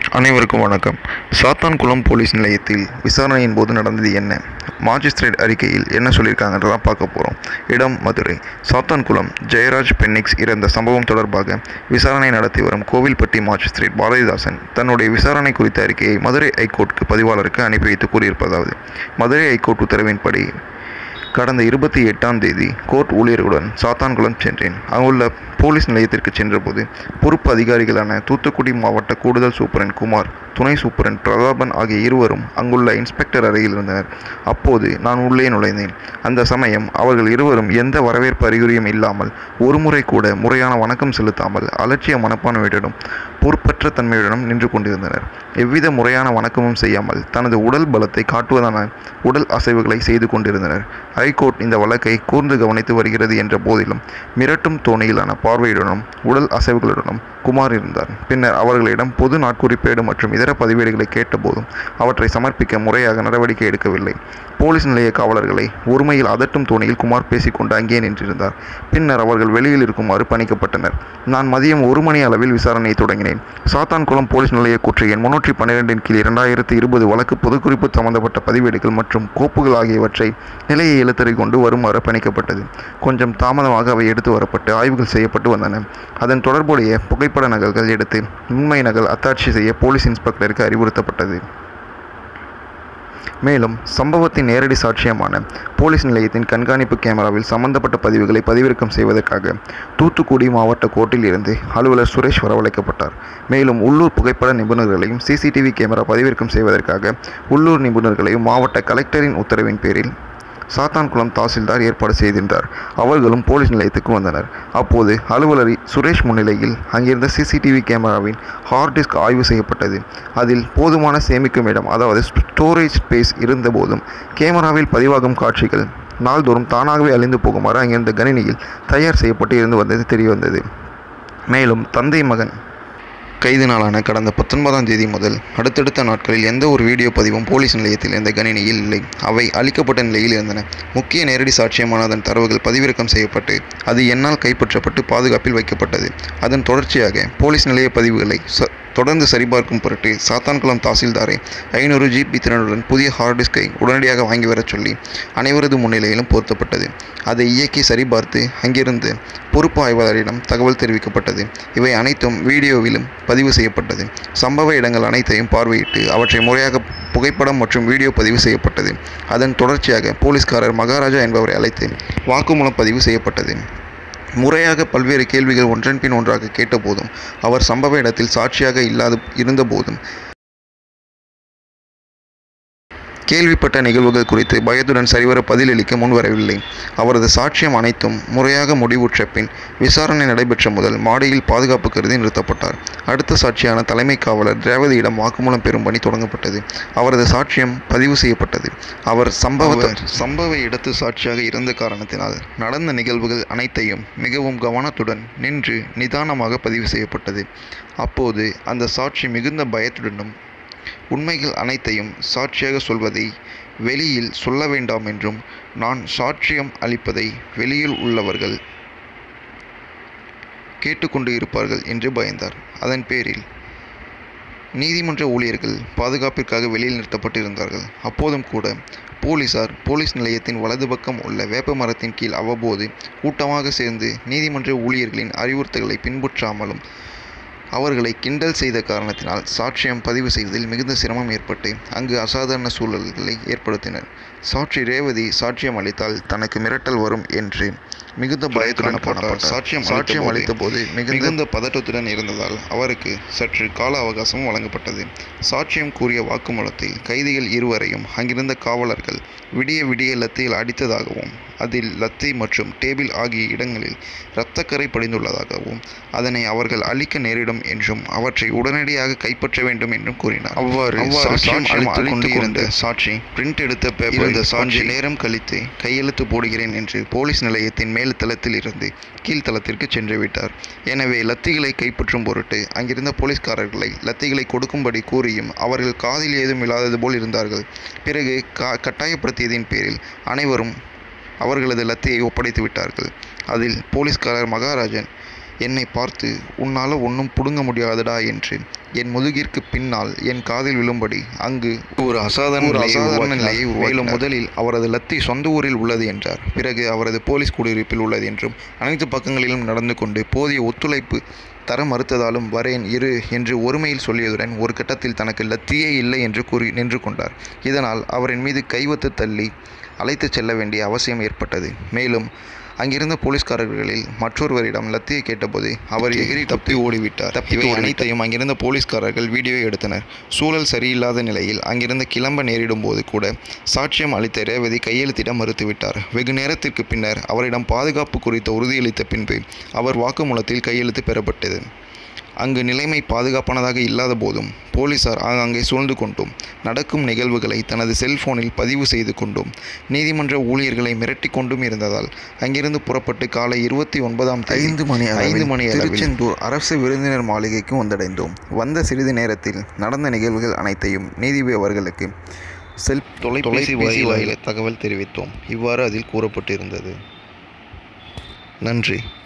அனைவருக்கும் வணக்கம் சாத்தான்குளம் போலீஸ் நிலையத்தில் விசாரணையின் போது நடந்தது என்ன மாஜிஸ்ட்ரேட் அறிக்கையில் என்ன சொல்லியிருக்காங்கன்றதான் பார்க்க போகிறோம் இடம் மதுரை சாத்தான்குளம் ஜெயராஜ் பென்னிக்ஸ் இறந்த சம்பவம் தொடர்பாக விசாரணை நடத்தி வரும் கோவில்பட்டி மாஜிஸ்ட்ரேட் பாரதிதாசன் தன்னுடைய விசாரணை குறித்த அறிக்கையை மதுரை ஐகோர்ட்டுக்கு பதிவாளருக்கு அனுப்பி வைத்து கூறியிருப்பதாவது மதுரை ஐகோர்ட் உத்தரவின்படி கடந்த இருபத்தி எட்டாம் தேதி கோர்ட் ஊழியர்களுடன் சாத்தான்குளம் சென்றேன் அங்குள்ள போலீஸ் நிலையத்திற்கு சென்றபோது பொறுப்பு அதிகாரிகளான தூத்துக்குடி மாவட்ட கூடுதல் சூப்பரண்ட் குமார் துணை சூப்பரண்ட் பிரதாபன் ஆகிய இருவரும் அங்குள்ள இன்ஸ்பெக்டர் அறையில் இருந்தனர் அப்போது நான் உள்ளே நுழைந்தேன் அந்த சமயம் அவர்கள் இருவரும் எந்த வரவேற்பு அறிகுறியும் இல்லாமல் ஒருமுறை கூட முறையான வணக்கம் செலுத்தாமல் அலட்சிய மனப்பான்மையுடனும் பொறுப்பற்ற தன்மையுடனும் நின்று கொண்டிருந்தனர் எவ்வித முறையான வணக்கமும் செய்யாமல் தனது உடல் பலத்தை காட்டுவதான உடல் அசைவுகளை செய்து கொண்டிருந்தனர் ஹைகோர்ட் இந்த வழக்கை கூர்ந்து கவனித்து வருகிறது என்ற போதிலும் மிரட்டும் தோணியிலான பார்வையுடனும் உடல் அசைவுகளுடனும் குமார் இருந்தார் பின்னர் அவர்களிடம் பொது நாட்குறிப்பேடு மற்றும் இதர பதிவேடுகளை கேட்டபோதும் அவற்றை சமர்ப்பிக்க முறையாக நடவடிக்கை எடுக்கவில்லை போலீஸ் நிலைய காவலர்களை ஒருமையில் அதட்டும் தோணியில் குமார் பேசிக்கொண்டு அங்கே நின்றிருந்தார் பின்னர் அவர்கள் வெளியில் இருக்குமாறு பணிக்கப்பட்டனர் நான் மதியம் ஒரு மணி அளவில் விசாரணையை தொடங்கினேன் சாத்தான்குளம் போலீஸ் நிலைய குற்ற எண் முன்னூற்றி பன்னிரெண்டின் கீழ் இரண்டாயிரத்தி இருபது வழக்கு பொதுக்குறிப்பு சம்பந்தப்பட்ட பதிவேடுகள் மற்றும் கோப்புகள் ஆகியவற்றை நிலையை எழுத்தறி கொண்டு வருமாறு பணிக்கப்பட்டது கொஞ்சம் தாமதமாக அவை எடுத்து வரப்பட்டு ஆய்வுகள் செய்யப்பட்டு வந்தன அதன் தொடர்புடைய புகைப்பட நகல்கள் எடுத்து உண்மை நகல் அத்தாட்சி செய்ய போலீஸ் இன்ஸ்பெக்டருக்கு அறிவுறுத்தப்பட்டது மேலும் சம்பவத்தின் நேரடி சாட்சியமான போலீஸ் நிலையத்தின் கண்காணிப்பு கேமராவில் சம்பந்தப்பட்ட பதிவுகளை பதிவிறக்கம் செய்வதற்காக தூத்துக்குடி மாவட்ட கோர்ட்டில் இருந்து அலுவலர் சுரேஷ் வரவழைக்கப்பட்டார் மேலும் உள்ளூர் புகைப்பட நிபுணர்களையும் சிசிடிவி கேமரா பதிவிறக்கம் செய்வதற்காக உள்ளூர் நிபுணர்களையும் மாவட்ட கலெக்டரின் உத்தரவின் பேரில் சாத்தான்குளம் தாசில்தார் ஏற்பாடு செய்திருந்தார் அவர்களும் போலீஸ் நிலையத்துக்கு வந்தனர் அப்போது அலுவலர் சுரேஷ் முன்னிலையில் அங்கிருந்த சிசிடிவி கேமராவின் ஹார்ட் டிஸ்க் ஆய்வு செய்யப்பட்டது அதில் போதுமான சேமிக்கும் இடம் அதாவது ஸ்டோரேஜ் ஸ்பேஸ் இருந்தபோதும் கேமராவில் பதிவாகும் காட்சிகள் நாள்தோறும் தானாகவே அழிந்து போகுமாறு அங்கிருந்த கணினியில் தயார் செய்யப்பட்டு இருந்து வந்தது தெரியவந்தது மேலும் தந்தை மகன் கைது நாளான கடந்த பத்தொன்பதாம் தேதி முதல் அடுத்தடுத்த நாட்களில் எந்த ஒரு வீடியோ பதிவும் போலீஸ் நிலையத்தில் இந்த கணினியில் இல்லை அவை அளிக்கப்பட்ட நிலையில் இருந்தன முக்கிய நேரடி சாட்சியமான அதன் தரவுகள் பதிவிறக்கம் செய்யப்பட்டு அது என்னால் கைப்பற்றப்பட்டு பாதுகாப்பில் வைக்கப்பட்டது அதன் தொடர்ச்சியாக போலீஸ் நிலைய பதிவுகளை ச தொடர்ந்து சரிபார்க்கும் பொருட்டு சாத்தான்குளம் தாசில்தாரை ஐநூறு ஜிபி திறனுடன் புதிய ஹார்ட் டிஸ்கை உடனடியாக வாங்கி வரச் சொல்லி அனைவரது முன்னிலையிலும் பொருத்தப்பட்டது அதை இயக்கி சரிபார்த்து அங்கிருந்து பொறுப்பு ஆய்வாளரிடம் தகவல் தெரிவிக்கப்பட்டது இவை அனைத்தும் வீடியோவிலும் பதிவு செய்யப்பட்டது சம்பவ இடங்கள் அனைத்தையும் பார்வையிட்டு அவற்றை முறையாக புகைப்படம் மற்றும் வீடியோ பதிவு செய்யப்பட்டது அதன் தொடர்ச்சியாக போலீஸ்காரர் மகாராஜா என்பவரை அழைத்து வாக்குமூலம் பதிவு செய்யப்பட்டது முறையாக பல்வேறு கேள்விகள் ஒன்றன் பின் ஒன்றாக கேட்டபோதும் அவர் சம்பவ இடத்தில் சாட்சியாக இல்லாத இருந்தபோதும் கேள்விப்பட்ட நிகழ்வுகள் குறித்து பயத்துடன் சரிவர பதிலளிக்க முன்வரவில்லை அவரது சாட்சியம் அனைத்தும் முறையாக முடிவுற்ற பின் விசாரணை நடைபெற்ற முதல் மாடியில் பாதுகாப்பு கருதி நிறுத்தப்பட்டார் அடுத்த சாட்சியான தலைமை காவலர் திரேவதியிடம் வாக்குமூலம் பெறும் பணி தொடங்கப்பட்டது அவரது சாட்சியம் பதிவு செய்யப்பட்டது அவர் சம்பவ சம்பவ இடத்து சாட்சியாக இருந்த காரணத்தினால் நடந்த நிகழ்வுகள் அனைத்தையும் மிகவும் கவனத்துடன் நின்று நிதானமாக பதிவு செய்யப்பட்டது அப்போது அந்த சாட்சி மிகுந்த பயத்துடனும் உண்மைகள் அனைத்தையும் சாட்சியாக சொல்வதை வெளியில் சொல்ல வேண்டாம் என்றும் நான் சாட்சியம் அளிப்பதை வெளியில் உள்ளவர்கள் கேட்டுக்கொண்டு இருப்பார்கள் என்று பயந்தார் அதன் பேரில் நீதிமன்ற ஊழியர்கள் பாதுகாப்பிற்காக வெளியில் நிறுத்தப்பட்டிருந்தார்கள் அப்போதும் கூட போலீசார் போலீஸ் நிலையத்தின் வலது பக்கம் உள்ள வேப்ப மரத்தின் கீழ் அவ்வப்போது கூட்டமாக சேர்ந்து நீதிமன்ற ஊழியர்களின் அறிவுறுத்தல்களை பின்பற்றாமலும் அவர்களை கிண்டல் செய்த காரணத்தினால் சாட்சியம் பதிவு செய்வதில் மிகுந்த சிரமம் ஏற்பட்டு அங்கு அசாதாரண சூழல்களை ஏற்படுத்தினர் சாட்சி ரேவதி சாட்சியம் அளித்தால் தனக்கு மிரட்டல் வரும் என்று மிகுந்த பயத்துடன் காணப்பட்டார் சாட்சியம் சாட்சியம் அளித்த போது மிகுந்த பதட்டத்துடன் இருந்ததால் அவருக்கு சற்று கால அவகாசமும் வழங்கப்பட்டது சாட்சியம் கூறிய வாக்குமூலத்தில் கைதிகள் இருவரையும் அங்கிருந்த காவலர்கள் விடிய விடிய லத்தியில் அடித்ததாகவும் அதில் லத்தி மற்றும் டேபிள் ஆகிய இடங்களில் இரத்தக்கரை படிந்துள்ளதாகவும் அதனை அவர்கள் அழிக்க நேரிடும் என்றும் அவற்றை உடனடியாக கைப்பற்ற வேண்டும் என்றும் கூறினார் அவ்வாறு சாட்சியம் அளித்துக் கொண்டு இருந்த சாட்சி பிரிண்ட் எடுத்த பேப்பர் இந்த சாட்சி நேரம் கழித்து கையெழுத்து போடுகிறேன் என்று போலீஸ் நிலையத்தின் மேல் தளத்தில் இருந்து கீழ்த்தளத்திற்கு சென்று விட்டார் எனவே லத்திகளை கைப்பற்றும் பொருட்டு அங்கிருந்த போலீஸ்காரர்களை லத்திகளை கொடுக்கும்படி கூறியும் அவர்கள் காதில் ஏதும் இல்லாதது போல் இருந்தார்கள் பிறகு கா கட்டாயப்படுத்தியதின் பேரில் அனைவரும் அவர்களது லத்தியை ஒப்படைத்து விட்டார்கள் அதில் போலீஸ்காரர் மகாராஜன் என்னை பார்த்து உன்னால் ஒன்றும் புடுங்க முடியாதடா என்று என் முதுகிற்கு பின்னால் என் காதில் விழும்படி அங்கு ஒரு அசாதாரண ஒரு நிலையை அசாதாரண உருவாக்கினார். நிலையை மேலும் உருவாக்கினார். முதலில் அவரது லத்தி சொந்த ஊரில் உள்ளது என்றார் பிறகு அவரது போலீஸ் குடியிருப்பில் உள்ளது என்றும் அனைத்து பக்கங்களிலும் நடந்து கொண்டு போதிய ஒத்துழைப்பு தர மறுத்ததாலும் வரேன் இரு என்று ஒருமையில் சொல்லியதுடன் ஒரு கட்டத்தில் தனக்கு லத்தியே இல்லை என்று கூறி நின்று கொண்டார் இதனால் அவரின் மீது கைவத்து தள்ளி அழைத்துச் செல்ல வேண்டிய அவசியம் ஏற்பட்டது மேலும் அங்கிருந்த போலீஸ்காரர்களில் மற்றொருவரிடம் லத்தியை கேட்டபோது அவர் எகிரி தப்பி ஓடிவிட்டார் இவை அனைத்தையும் அங்கிருந்த போலீஸ்காரர்கள் வீடியோ எடுத்தனர் சூழல் சரியில்லாத நிலையில் அங்கிருந்து கிளம்ப நேரிடும் போது கூட சாட்சியம் அளித்த ரேவதி கையெழுத்திட மறுத்துவிட்டார் வெகு நேரத்திற்கு பின்னர் அவரிடம் பாதுகாப்பு குறித்த உறுதியளித்த பின்பு அவர் வாக்குமூலத்தில் கையெழுத்து பெறப்பட்டது அங்கு நிலைமை பாதுகாப்பானதாக இல்லாத போதும் போலீசார் ஆங்காங்கே சூழ்ந்து கொண்டும் நடக்கும் நிகழ்வுகளை தனது செல்போனில் பதிவு செய்து கொண்டும் நீதிமன்ற ஊழியர்களை மிரட்டி கொண்டும் இருந்ததால் அங்கிருந்து புறப்பட்டு காலை இருபத்தி ஒன்பதாம் தேதி ஐந்து மணி அளவில் ஐந்து மணி அளவில் திருச்செந்தூர் அரசு விருந்தினர் மாளிகைக்கு வந்தடைந்தோம் வந்த சிறிது நேரத்தில் நடந்த நிகழ்வுகள் அனைத்தையும் நீதிபதி அவர்களுக்கு செல் தொலைபேசி வாயிலாக தகவல் தெரிவித்தோம் இவ்வாறு அதில் கூறப்பட்டிருந்தது நன்றி